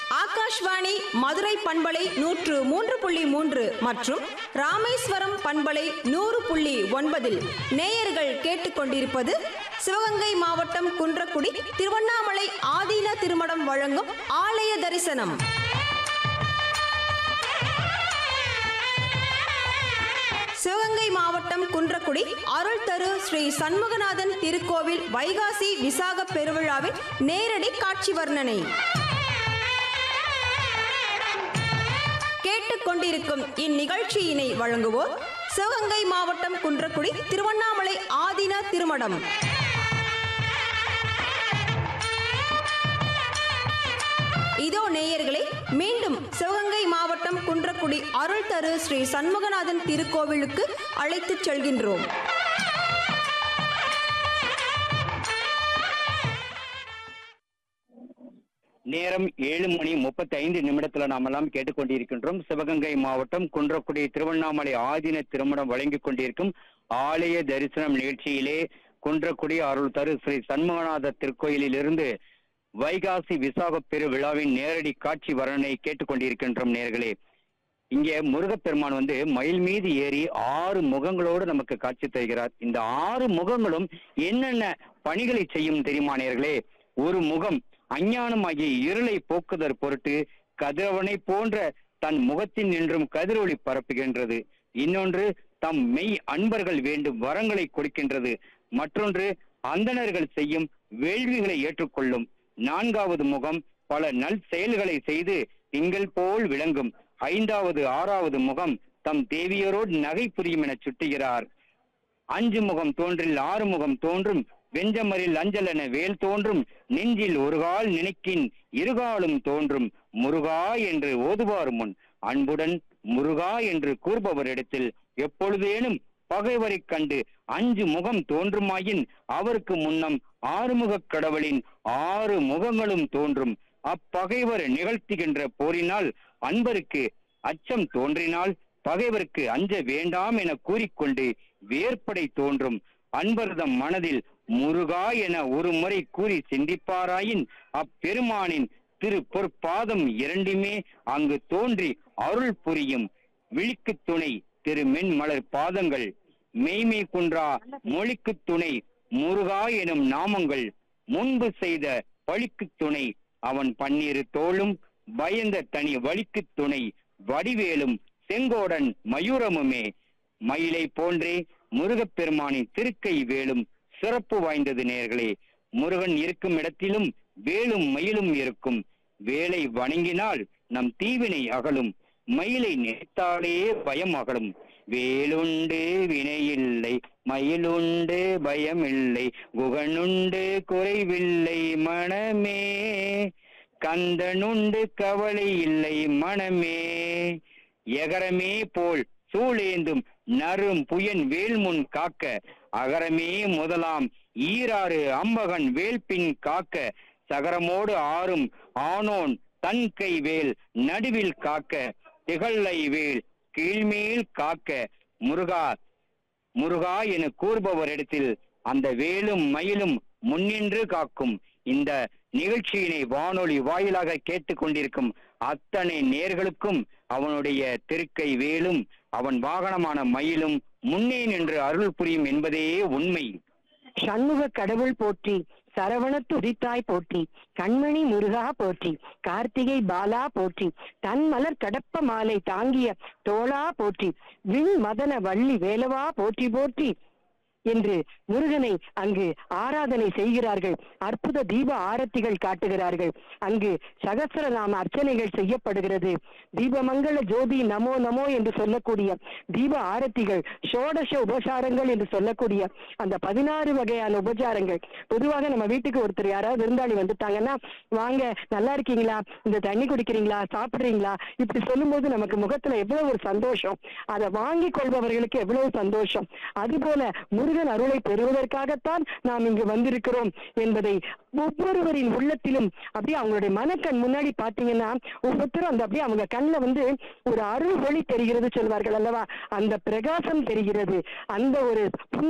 ஆகாஷ்வாணி மதுரை பண்பலை நூற்று மூன்று புள்ளி மூன்று மற்றும் ராமேஸ்வரம் பண்பலை நூறு புள்ளி ஒன்பதில் நேயர்கள் கேட்டுக்கொண்டிருப்பது சிவகங்கை மாவட்டம் குன்றக்குடி திருவண்ணாமலை ஆதீன திருமடம் வழங்கும் ஆலய தரிசனம் சிவகங்கை மாவட்டம் குன்றக்குடி அருள் தரு ஸ்ரீ சண்முகநாதன் திருக்கோவில் வைகாசி விசாக பெருவிழாவின் நேரடி காட்சி வர்ணனை கேட்டுக்கொண்டிருக்கும் இந்நிகழ்ச்சியினை வழங்குவோர் சிவகங்கை மாவட்டம் குன்றக்குடி திருவண்ணாமலை ஆதீன திருமடம் இதோ நேயர்களே மீண்டும் சிவகங்கை மாவட்டம் குன்றக்குடி அருள் தரு ஸ்ரீ சண்முகநாதன் திருக்கோவிலுக்கு அழைத்துச் செல்கின்றோம் நேரம் ஏழு மணி முப்பத்தி ஐந்து நிமிடத்துல நாம் எல்லாம் கேட்டுக்கொண்டிருக்கின்றோம் சிவகங்கை மாவட்டம் குன்றக்குடி திருவண்ணாமலை ஆதீன திருமணம் வழங்கிக் கொண்டிருக்கும் ஆலய தரிசனம் நிகழ்ச்சியிலே குன்றக்குடி அருள் தரு ஸ்ரீ சண்முகநாத திருக்கோயிலில் இருந்து வைகாசி விசாக பெருவிழாவின் நேரடி காட்சி வர்ணனை கேட்டுக்கொண்டிருக்கின்றோம் நேர்களே இங்கே முருகப்பெருமான் வந்து மயில் மீது ஏறி ஆறு முகங்களோடு நமக்கு காட்சி தருகிறார் இந்த ஆறு முகங்களும் என்னென்ன பணிகளை செய்யும் தெரியுமா நேர்களே ஒரு முகம் அஞ்ஞானமாகிய இருளை போக்குதற் பொருட்டு கதிரவனை போன்ற தன் முகத்தில் நின்றும் கதிரொளி பரப்புகின்றது இன்னொன்று தம் மெய் அன்பர்கள் வேண்டும் வரங்களை கொடுக்கின்றது மற்றொன்று அந்தணர்கள் செய்யும் வேள்விகளை ஏற்றுக்கொள்ளும் நான்காவது முகம் பல நல் செயல்களை செய்து திங்கள் போல் விளங்கும் ஐந்தாவது ஆறாவது முகம் தம் தேவியரோடு நகை புரியும் என சுட்டுகிறார் அஞ்சு முகம் தோன்றில் ஆறு முகம் தோன்றும் வெஞ்சமரில் அஞ்சல் என வேல் தோன்றும் நெஞ்சில் ஒரு கால் நினைக்கின் இருகாலும் தோன்றும் முருகா என்று ஓதுவார் முன் அன்புடன் முருகா என்று கூறுபவரிடத்தில் எப்பொழுதேனும் பகைவரைக் கண்டு அஞ்சு முகம் தோன்றுமாயின் அவருக்கு முன்னம் ஆறுமுகக் கடவுளின் ஆறு முகங்களும் தோன்றும் அப்பகைவர் நிகழ்த்துகின்ற போரினால் அன்பருக்கு அச்சம் தோன்றினால் பகைவருக்கு அஞ்ச வேண்டாம் என கூறிக்கொண்டு வேற்படை தோன்றும் அன்பர்தம் மனதில் முருகா என ஒரு முறை கூறி சிந்திப்பாராயின் அப்பெருமானின் திரு பொற்பாதம் இரண்டுமே அங்கு தோன்றி அருள் புரியும் விழிக்கு துணை திரு மென்மலர் பாதங்கள் மெய்மை குன்றா மொழிக்கு துணை முருகா எனும் நாமங்கள் முன்பு செய்த பழிக்கு துணை அவன் பன்னீரு தோளும் பயந்த தனி வழிக்கு துணை வடிவேலும் செங்கோடன் மயூரமுமே மயிலை போன்றே முருகப்பெருமானின் திருக்கை வேலும் சிறப்பு வாய்ந்தது நேர்களே முருகன் இருக்கும் இடத்திலும் வேலும் மயிலும் இருக்கும் வேலை வணங்கினால் நம் தீவினை அகலும் மயிலை நினைத்தாலே பயம் அகலும் வேலுண்டு வினையில்லை மயிலுண்டு பயமில்லை குகனுண்டு குறைவில்லை மனமே கந்தனுண்டு கவலை இல்லை மனமே எகரமே போல் சூழேந்தும் நரும் புயன் வேல்முன் காக்க அகரமே முதலாம் ஈராறு அம்பகன் வேல்பின் காக்க சகரமோடு ஆறும் ஆனோன் தன் கை வேல் நடுவில் காக்க திகழ்லை வேல் கீழ்மேல் காக்க முருகா முருகா என கூறுபவரிடத்தில் அந்த வேலும் மயிலும் முன்னின்று காக்கும் இந்த நிகழ்ச்சியினை வானொலி வாயிலாக கேட்டுக்கொண்டிருக்கும் அத்தனை நேர்களுக்கும் அவனுடைய திருக்கை வேலும் அவன் வாகனமான மயிலும் முன்னே நின்று அருள் புரியும் என்பதே உண்மை சண்முக கடவுள் போற்றி சரவணத்து உதித்தாய் போற்றி கண்மணி முருகா போற்றி கார்த்திகை பாலா போற்றி தன் மலர் கடப்ப மாலை தாங்கிய தோளா போற்றி விண் மதன வள்ளி வேலவா போற்றி போற்றி என்று முருகனை அங்கு ஆராதனை செய்கிறார்கள் அற்புத தீப ஆரத்திகள் காட்டுகிறார்கள் அங்கு சகசிரநாம அர்ச்சனைகள் செய்யப்படுகிறது தீபமங்கள ஜோதி நமோ நமோ என்று சொல்லக்கூடிய தீப ஆரத்திகள் ஷோடச உபசாரங்கள் என்று சொல்லக்கூடிய அந்த பதினாறு வகையான உபச்சாரங்கள் பொதுவாக நம்ம வீட்டுக்கு ஒருத்தர் யாராவது விருந்தாளி வந்துட்டாங்கன்னா வாங்க நல்லா இருக்கீங்களா இந்த தண்ணி குடிக்கிறீங்களா சாப்பிடுறீங்களா இப்படி சொல்லும்போது நமக்கு முகத்துல எவ்வளவு ஒரு சந்தோஷம் அதை வாங்கி கொள்பவர்களுக்கு எவ்வளவு சந்தோஷம் அதுபோல முருகன் அருளை பெறுவதற்காகத்தான் நாம் இங்கு வந்திருக்கிறோம் என்பதை ஒவ்வொருவரின் உள்ளத்திலும் அப்படியே அவங்களுடைய மனக்கண் முன்னாடி பாத்தீங்கன்னா ஒவ்வொருத்தரும் அந்த அப்படியே அவங்க கண்ணுல வந்து ஒரு அருள் ஒளி தெரிகிறது சொல்வார்கள் அல்லவா அந்த பிரகாசம் தெரிகிறது அந்த ஒரு